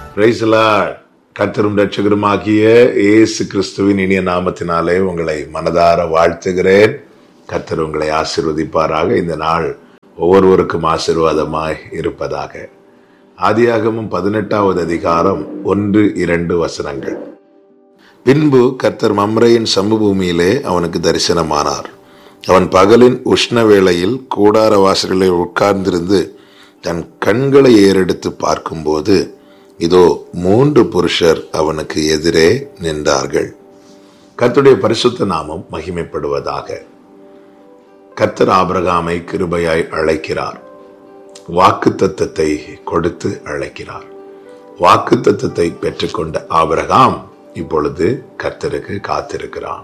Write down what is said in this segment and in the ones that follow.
பிரைஸ்லா கர்த்தரும் ரட்சகருமாகிய இயேசு கிறிஸ்துவின் இனிய நாமத்தினாலே உங்களை மனதார வாழ்த்துகிறேன் கர்த்தர் உங்களை ஆசிர்வதிப்பாராக இந்த நாள் ஒவ்வொருவருக்கும் ஆசீர்வாதமாய் இருப்பதாக ஆதியாகமும் பதினெட்டாவது அதிகாரம் ஒன்று இரண்டு வசனங்கள் பின்பு கர்த்தர் மம்ரையின் சமபூமியிலே அவனுக்கு தரிசனமானார் அவன் பகலின் உஷ்ண வேளையில் கூடார வாசல்களில் உட்கார்ந்திருந்து தன் கண்களை ஏறெடுத்து பார்க்கும்போது இதோ மூன்று புருஷர் அவனுக்கு எதிரே நின்றார்கள் கர்த்தருடைய பரிசுத்த நாமம் மகிமைப்படுவதாக கர்த்தர் ஆபிரகாமை கிருபையாய் அழைக்கிறார் வாக்கு தத்தத்தை கொடுத்து அழைக்கிறார் வாக்கு தத்தத்தை பெற்றுக்கொண்ட ஆபிரகாம் இப்பொழுது கர்த்தருக்கு காத்திருக்கிறான்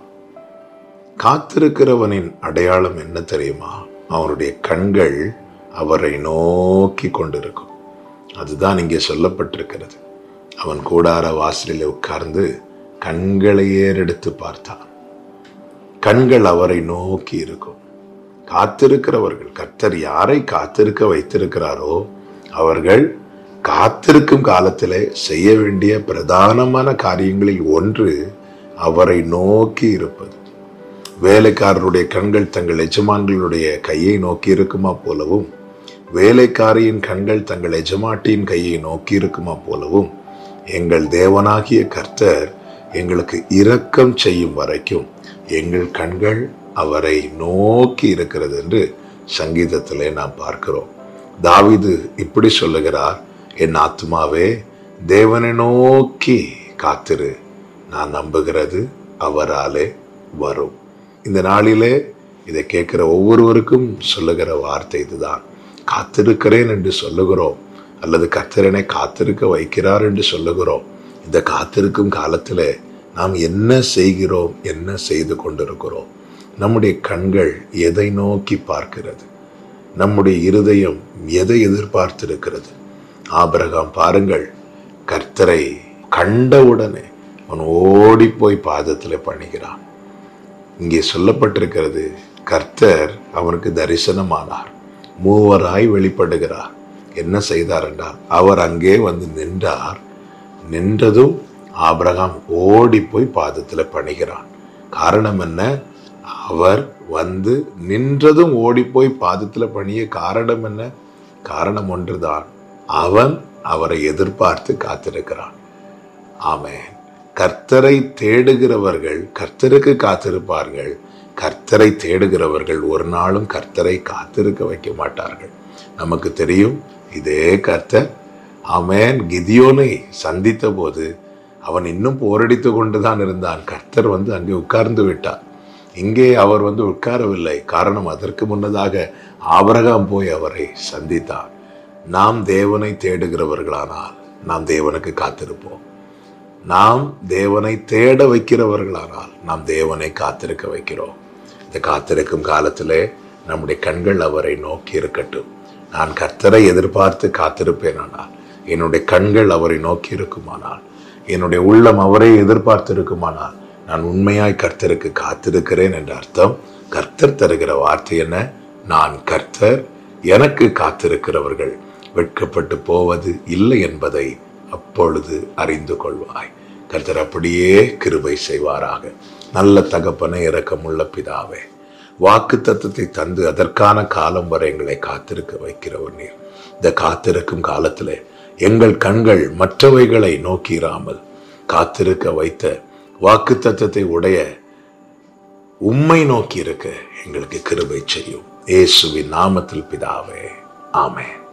காத்திருக்கிறவனின் அடையாளம் என்ன தெரியுமா அவனுடைய கண்கள் அவரை நோக்கி கொண்டிருக்கும் அதுதான் இங்கே சொல்லப்பட்டிருக்கிறது அவன் கூடார வாசலில் உட்கார்ந்து கண்களை ஏறெடுத்து பார்த்தான் கண்கள் அவரை நோக்கி இருக்கும் காத்திருக்கிறவர்கள் கர்த்தர் யாரை காத்திருக்க வைத்திருக்கிறாரோ அவர்கள் காத்திருக்கும் காலத்திலே செய்ய வேண்டிய பிரதானமான காரியங்களில் ஒன்று அவரை நோக்கி இருப்பது வேலைக்காரருடைய கண்கள் தங்கள் எஜமான்களுடைய கையை நோக்கி இருக்குமா போலவும் வேலைக்காரியின் கண்கள் தங்கள் எஜமாட்டியின் கையை நோக்கி இருக்குமா போலவும் எங்கள் தேவனாகிய கர்த்தர் எங்களுக்கு இரக்கம் செய்யும் வரைக்கும் எங்கள் கண்கள் அவரை நோக்கி இருக்கிறது என்று சங்கீதத்திலே நாம் பார்க்கிறோம் தாவிது இப்படி சொல்லுகிறார் என் ஆத்மாவே தேவனை நோக்கி காத்திரு நான் நம்புகிறது அவராலே வரும் இந்த நாளிலே இதை கேட்கிற ஒவ்வொருவருக்கும் சொல்லுகிற வார்த்தை இதுதான் காத்திருக்கிறேன் என்று சொல்லுகிறோம் அல்லது கர்த்தரனை காத்திருக்க வைக்கிறார் என்று சொல்லுகிறோம் இந்த காத்திருக்கும் காலத்திலே நாம் என்ன செய்கிறோம் என்ன செய்து கொண்டிருக்கிறோம் நம்முடைய கண்கள் எதை நோக்கி பார்க்கிறது நம்முடைய இருதயம் எதை எதிர்பார்த்திருக்கிறது ஆபிரகாம் பாருங்கள் கர்த்தரை கண்டவுடனே அவன் ஓடி போய் பாதத்தில் பண்ணுகிறான் இங்கே சொல்லப்பட்டிருக்கிறது கர்த்தர் அவனுக்கு தரிசனமானார் மூவராய் வெளிப்படுகிறார் என்ன செய்தார் என்றால் அவர் அங்கே வந்து நின்றார் நின்றதும் ஆபிரகாம் ஓடி போய் பாதத்தில் பணிகிறான் காரணம் என்ன அவர் வந்து நின்றதும் ஓடி போய் பாதத்தில் பணிய காரணம் என்ன காரணம் ஒன்றுதான் அவன் அவரை எதிர்பார்த்து காத்திருக்கிறான் ஆமென் கர்த்தரை தேடுகிறவர்கள் கர்த்தருக்கு காத்திருப்பார்கள் கர்த்தரை தேடுகிறவர்கள் ஒரு நாளும் கர்த்தரை காத்திருக்க வைக்க மாட்டார்கள் நமக்கு தெரியும் இதே கர்த்தர் அவன் கிதியோனை சந்தித்த போது அவன் இன்னும் போரடித்து கொண்டுதான் இருந்தான் கர்த்தர் வந்து அங்கே உட்கார்ந்து விட்டார் இங்கே அவர் வந்து உட்காரவில்லை காரணம் அதற்கு முன்னதாக ஆபரகாம் போய் அவரை சந்தித்தார் நாம் தேவனை தேடுகிறவர்களானால் நாம் தேவனுக்கு காத்திருப்போம் நாம் தேவனை தேட வைக்கிறவர்களானால் நாம் தேவனை காத்திருக்க வைக்கிறோம் இந்த காத்திருக்கும் காலத்திலே நம்முடைய கண்கள் அவரை நோக்கி இருக்கட்டும் நான் கர்த்தரை எதிர்பார்த்து காத்திருப்பேனானால் என்னுடைய கண்கள் அவரை நோக்கி இருக்குமானால் என்னுடைய உள்ளம் அவரை எதிர்பார்த்து இருக்குமானால் நான் உண்மையாய் கர்த்தருக்கு காத்திருக்கிறேன் என்ற அர்த்தம் கர்த்தர் தருகிற வார்த்தை என்ன நான் கர்த்தர் எனக்கு காத்திருக்கிறவர்கள் வெட்கப்பட்டு போவது இல்லை என்பதை அப்பொழுது அறிந்து கொள்வாய் கர்த்தர் அப்படியே கிருபை செய்வாராக நல்ல தகப்பனை இரக்கமுள்ள பிதாவே வாக்கு தத்துவத்தை தந்து அதற்கான காலம் வரை எங்களை காத்திருக்க வைக்கிறவர் நீர் இந்த காத்திருக்கும் காலத்திலே எங்கள் கண்கள் மற்றவைகளை நோக்கிராமல் காத்திருக்க வைத்த வாக்கு தத்துவத்தை உடைய உம்மை நோக்கி இருக்க எங்களுக்கு கிருபை செய்யும் இயேசுவின் நாமத்தில் பிதாவே ஆமென்